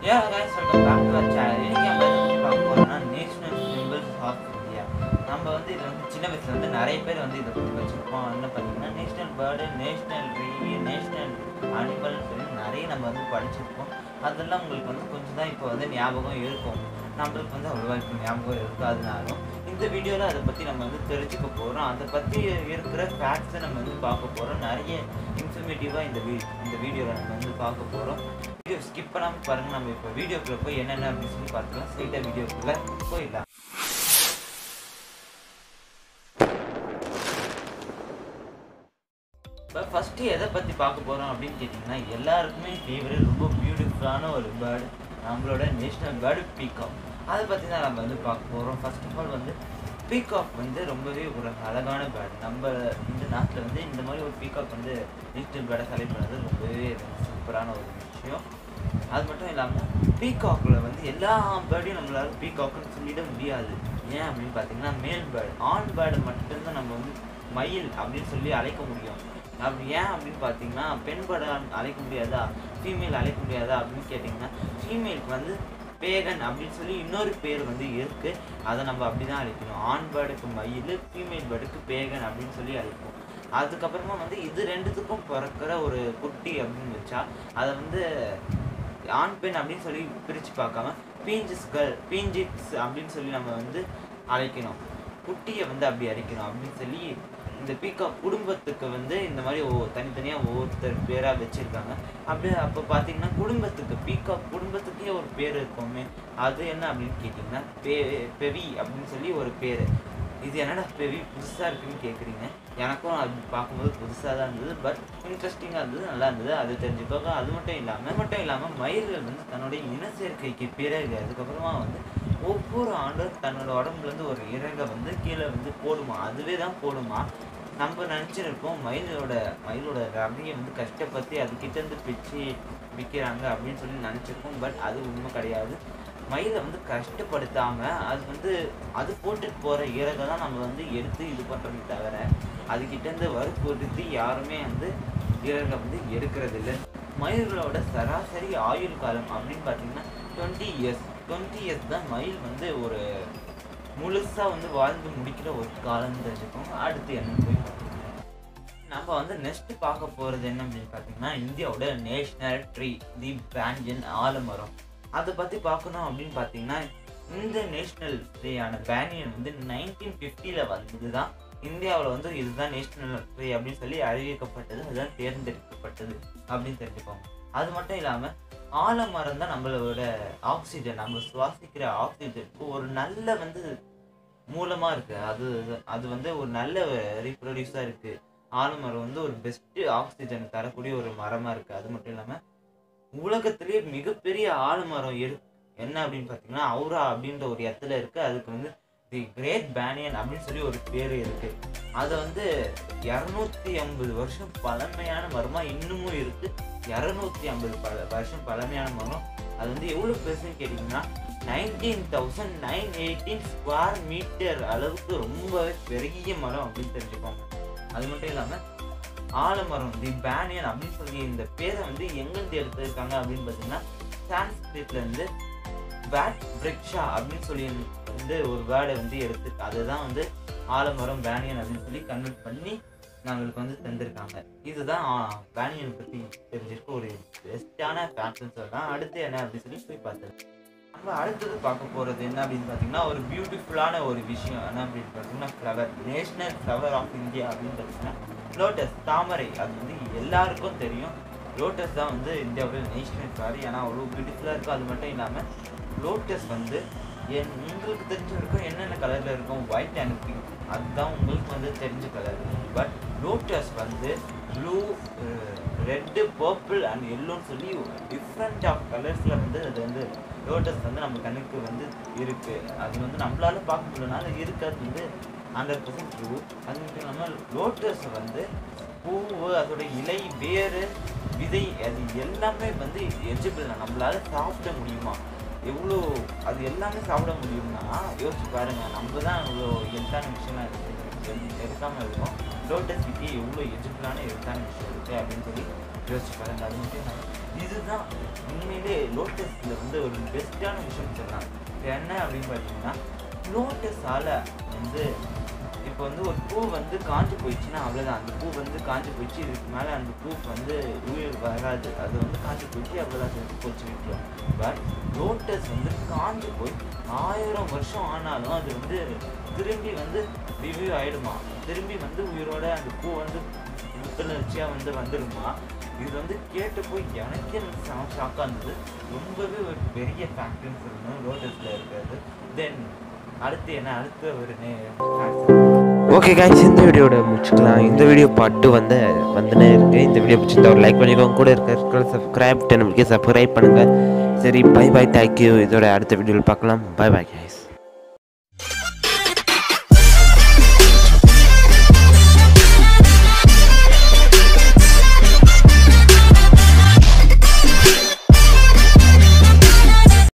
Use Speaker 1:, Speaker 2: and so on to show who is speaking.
Speaker 1: Yeah, guys, welcome back to our channel. இன்னைக்கு நம்ம எதை பத்தி பார்க்க போறோம்னா நேஷனல் சிம்பிள்ஸ் ஆஃப் இந்தியா நம்ம வந்து இது வந்து சின்ன வயசுல வந்து நிறைய பேர் வந்து இதை பற்றி வச்சிருப்போம் என்ன பார்த்தீங்கன்னா national bird national tree national animal சொல்லி நிறைய நம்ம வந்து படிச்சிருப்போம் அதெல்லாம் உங்களுக்கு வந்து கொஞ்சம் தான் இப்போ வந்து ஞாபகம் இருக்கும் நம்மளுக்கு வந்து அவ்வளோவா இப்போ ஞாபகம் இருக்காதுனாலும் இந்த வீடியோவில் அதை பற்றி நம்ம வந்து தெரிஞ்சுக்க போகிறோம் அதை பற்றி இருக்கிற ஃபேக்ட்ஸை நம்ம வந்து பார்க்க போகிறோம் நிறைய இன்ஃபர்மேட்டிவாக இந்த வீ இந்த வீடியோவில் நம்ம வந்து பார்க்க போகிறோம் வீடியோ ஸ்கிப் பண்ணாமல் பாருங்கள் நம்ம இப்போ வீடியோக்குள்ளே போய் என்னென்ன அப்படின்னு சொல்லி பார்த்துக்கலாம் ஸ்ட்ரைட்டாக வீடியோக்குள்ளே போயிடலாம் இப்போ ஃபஸ்ட்டு எதை பற்றி பார்க்க போகிறோம் அப்படின்னு கேட்டிங்கன்னா எல்லாருக்குமே ஃபேவரட் ரொம்ப பியூட்டிஃபுல்லான ஒரு பேர்டு நம்மளோட நேஷ்னல் பேர்டு பீகாக் அதை பற்றி தான் நம்ம வந்து பார்க்க போகிறோம் ஃபர்ஸ்ட் ஆஃப் ஆல் வந்து பீகாக் வந்து ரொம்பவே ஒரு அழகான பேர்டு நம்ம இந்த நாட்டில் வந்து இந்த மாதிரி ஒரு பீகாக் வந்து நேஷ்னல் பேர்டை செலக்ட் பண்ணது ரொம்பவே சூப்பரான ஒரு விஷயம் அது மட்டும் இல்லாமல் பீகாக்கில் வந்து எல்லா பேர்டையும் நம்மளால பீகாக்னு சொல்லிட முடியாது ஏன் அப்படின்னு பார்த்தீங்கன்னா மேல் பேர்டு ஆண் பேர்டு மட்டும்தான் நம்ம வந்து மயில் அப்படின்னு சொல்லி அழைக்க முடியும் அப்படி ஏன் அப்படின்னு பார்த்தீங்கன்னா பெண் பேர்டை அழைக்க முடியாதா ஃபீமேல் அழைக்க முடியாதா அப்படின்னு கேட்டிங்கன்னா ஃபீமேலுக்கு வந்து பேகன் அப்படின்னு சொல்லி இன்னொரு பேர் வந்து இருக்கு அதை நம்ம அப்படி தான் அழைக்கணும் ஆண் பேர்டுக்கு மயில் ஃபீமேல் பேர்டுக்கு பேகன் அப்படின்னு சொல்லி அழைப்போம் அதுக்கப்புறமா வந்து இது ரெண்டுத்துக்கும் பிறக்கிற ஒரு குட்டி அப்படின்னு வச்சா அதை வந்து ஆண் பெண் அப்படின்னு சொல்லி பிரித்து பார்க்காம பீஞ்சிஸ்கள் பீஞ்சிட்ஸ் அப்படின்னு சொல்லி நம்ம வந்து அழைக்கணும் குட்டியை வந்து அப்படி அழைக்கணும் அப்படின்னு சொல்லி இந்த பீகாக் குடும்பத்துக்கு வந்து இந்த மாதிரி ஒ தனித்தனியாக ஒவ்வொருத்தர் பேராக வச்சுருக்காங்க அப்படியே அப்போ பார்த்தீங்கன்னா குடும்பத்துக்கு பீகாக் குடும்பத்துக்கே ஒரு பேர் இருக்குமே அது என்ன அப்படின்னு கேட்டிங்கன்னா பெ பெவி அப்படின்னு சொல்லி ஒரு பேர் இது என்னடா பெவி புதுசாக இருக்குன்னு கேட்குறீங்க எனக்கும் அது பார்க்கும்போது புதுசாக தான் இருந்தது பட் இன்ட்ரெஸ்டிங்காக இருந்தது நல்லா இருந்தது அது தெரிஞ்சுக்கோங்க அது மட்டும் இல்லாமல் அது மட்டும் இல்லாமல் மயில்கள் வந்து தன்னுடைய இன சேர்க்கைக்கு பிறகு அதுக்கப்புறமா வந்து ஒவ்வொரு ஆண்டும் தன்னோட உடம்புலேருந்து ஒரு இறகை வந்து கீழே வந்து போடுமா அதுவே தான் போடுமா நம்ம நினச்சிருக்கோம் மயிலோட மயிலோட ரவையை வந்து கஷ்டப்பட்டு அதுக்கிட்டேருந்து பிச்சு விற்கிறாங்க அப்படின்னு சொல்லி நினச்சிருக்கோம் பட் அது உண்மை கிடையாது மயிலை வந்து கஷ்டப்படுத்தாமல் அது வந்து அது போட்டுட்டு போகிற இறகை தான் நம்ம வந்து எடுத்து இது பண்ணுறோமே தவிர அதுக்கிட்டேருந்து வற்புறுத்தி யாருமே வந்து இறகை வந்து எடுக்கிறது இல்லை மயில்களோட சராசரி ஆயுள் காலம் அப்படின்னு பார்த்தீங்கன்னா டுவெண்ட்டி இயர்ஸ் டுவெண்ட்டி இயர்ஸ் தான் மயில் வந்து ஒரு முழுசாக வந்து வாழ்ந்து முடிக்கிற ஒரு காலம் தெரிஞ்சுக்கோங்க அடுத்து என்னன்னு போய் பார்த்துக்கலாம் நம்ம வந்து நெக்ஸ்ட் பார்க்க போகிறது என்ன அப்படின்னு பார்த்தீங்கன்னா இந்தியாவோட நேஷ்னல் ட்ரீ தி பேஞ்சன் ஆலமரம் அதை பற்றி பார்க்கணும் அப்படின்னு பார்த்தீங்கன்னா இந்த நேஷ்னல் ட்ரீயான பேனியன் வந்து நைன்டீன் ஃபிஃப்டியில் வந்தது தான் இந்தியாவில் வந்து இதுதான் நேஷ்னல் ட்ரீ அப்படின்னு சொல்லி அறிவிக்கப்பட்டது அதுதான் தேர்ந்தெடுக்கப்பட்டது அப்படின்னு தெரிஞ்சுக்கோங்க அது மட்டும் இல்லாமல் ஆலமரம் தான் நம்மளோட ஆக்சிஜன் நம்ம சுவாசிக்கிற ஆக்சிஜனுக்கு ஒரு நல்ல வந்து மூலமாக இருக்குது அது அது வந்து ஒரு நல்ல ரீப்ரொடியூஸாக இருக்குது ஆலமரம் வந்து ஒரு பெஸ்ட்டு ஆக்சிஜன் தரக்கூடிய ஒரு மரமாக இருக்குது அது மட்டும் இல்லாமல் உலகத்திலேயே மிகப்பெரிய ஆலமரம் இரு என்ன அப்படின்னு பார்த்தீங்கன்னா அவுரா அப்படின்ற ஒரு இடத்துல இருக்குது அதுக்கு வந்து தி கிரேட் பேனியன் அப்படின்னு சொல்லி ஒரு பேர் இருக்குது அதை வந்து இரநூத்தி ஐம்பது வருஷம் பழமையான மரமாக இன்னமும் இருக்குது இரநூத்தி ஐம்பது பல வருஷம் பழமையான மரம் அது வந்து எவ்வளோ பெருசுன்னு கேட்டிங்கன்னா nineteen thousand nine eighteen square metre அளவுக்கு ரொம்பவே பெரிய மரம் அப்படின்னு தெரிஞ்சுக்கோங்க அது மட்டும் இல்லாமல் ஆலமரம் தி பேனியன் அப்படின்னு சொல்லி இந்த பேரை வந்து எங்கேருந்து எடுத்திருக்காங்க அப்படின்னு பார்த்தீங்கன்னா சான்ஸ்கிரிட்லேருந்து பேட் பிரிக்ஷா அப்படின்னு சொல்லி வந்து ஒரு வேர்டை வந்து எடுத்து அதுதான் வந்து ஆலமரம் பேனியன் அப்படின்னு சொல்லி கன்வெர்ட் பண்ணி நம்மளுக்கு வந்து தந்திருக்காங்க இதுதான் பேனியன் பற்றி தெரிஞ்சிருக்க ஒரு பெஸ்ட்டான ஃபேக்ட்னு சொல்லலாம் அடுத்து என்ன அப்படின்னு சொல்லி போய் பார்த்தேன் நம்ம அடுத்தது பார்க்க போகிறது என்ன அப்படின்னு பார்த்தீங்கன்னா ஒரு பியூட்டிஃபுல்லான ஒரு விஷயம் என்ன அப்படின்னு பார்த்தீங்கன்னா flower national flower of India அப்படின்னு பார்த்தீங்கன்னா லோட்டஸ் தாமரை அது வந்து எல்லாருக்கும் தெரியும் லோட்டஸ் தான் வந்து இந்தியாவோட நேஷ்னல் ஃப்ளவர் ஏன்னா அவ்வளோ பியூட்டிஃபுல்லாக இருக்கும் அது மட்டும் இல்லாமல் லோட்டஸ் வந்து என் உங்களுக்கு தெரிஞ்ச வரைக்கும் என்னென்ன கலரில் இருக்கும் ஒயிட் அண்ட் பிங்க் அதுதான் உங்களுக்கு வந்து தெரிஞ்ச கலர் பட் லோட்டஸ் வந்து ப்ளூ ரெட்டு பர்பிள் அண்ட் எல்லோன்னு சொல்லி டிஃப்ரெண்ட் ஆஃப் கலர்ஸில் வந்து அது வந்து லோட்டஸ் வந்து நம்ம கண்ணுக்கு வந்து இருக்குது அது வந்து நம்மளால பார்க்க முடியலனால இருக்கிறது வந்து ஹண்ட்ரட் பர்சன்ட் ட்ரூ அது மட்டும் இல்லாமல் லோட்டஸ் வந்து பூவு அதோட இலை வேறு விதை அது எல்லாமே வந்து எஜிபிள் நம்மளால சாப்பிட முடியுமா எவ்வளோ அது எல்லாமே சாப்பிட முடியும்னா யோசிச்சு பாருங்க நம்ம தான் இவ்வளோ ஹெல்த்தான விஷயம்லாம் இருக்கு எடுக்காமல் இருக்கோம் லோட்டஸ் கிட்டே எவ்வளோ எஜிபிளான ஹெல்த்தான விஷயம் இருக்குது அப்படின்னு சொல்லி யோசிச்சு பாருங்க அது மட்டும் இல்லாமல் இதுதான் உண்மையிலே லோட்டஸில் வந்து ஒரு பெஸ்ட்டான விஷயம் சொல்லலாம் இப்ப என்ன அப்படின்னு பார்த்தீங்கன்னா லோட்டஸால் வந்து இப்போ வந்து ஒரு பூ வந்து காஞ்சு போயிடுச்சுன்னா அவ்வளோதான் அந்த பூ வந்து காஞ்சு போயிடுச்சு இதுக்கு மேலே அந்த பூ வந்து உயிர் வராது அது வந்து காஞ்சு போயிடுச்சு அவ்வளோதான் செத்து போச்சு விட்டுரும் பட் லோட்டஸ் வந்து காஞ்சு போய் ஆயிரம் வருஷம் ஆனாலும் அது வந்து திரும்பி வந்து ரிவ்யூ ஆயிடுமா திரும்பி வந்து உயிரோட அந்த பூ வந்து புத்துணர்ச்சியாக வந்து வந்துடுமா இது வந்து கேட்டு போய் எனக்கே வந்து செம ஷாக்காக இருந்தது ரொம்பவே ஒரு பெரிய ஃபேக்ட்ரின்னு சொல்லணும் லோட்டஸில் இருக்கிறது தென் அடுத்து என்ன அடுத்த ஒரு நே
Speaker 2: ஓகே காய்ஸ் இந்த வீடியோட முடிச்சுக்கலாம் இந்த வீடியோ பாட்டு வந்து வந்துனே இருக்கு இந்த வீடியோ பிடிச்சிருந்தா ஒரு லைக் பண்ணிக்கோங்க கூட இருக்க சப்ஸ்கிரைப் டென் சப்ஸ்கிரைப் பண்ணுங்கள் சரி பை பை தேங்க்யூ இதோட அடுத்த வீடியோவில் பார்க்கலாம் பை பை கைஸ்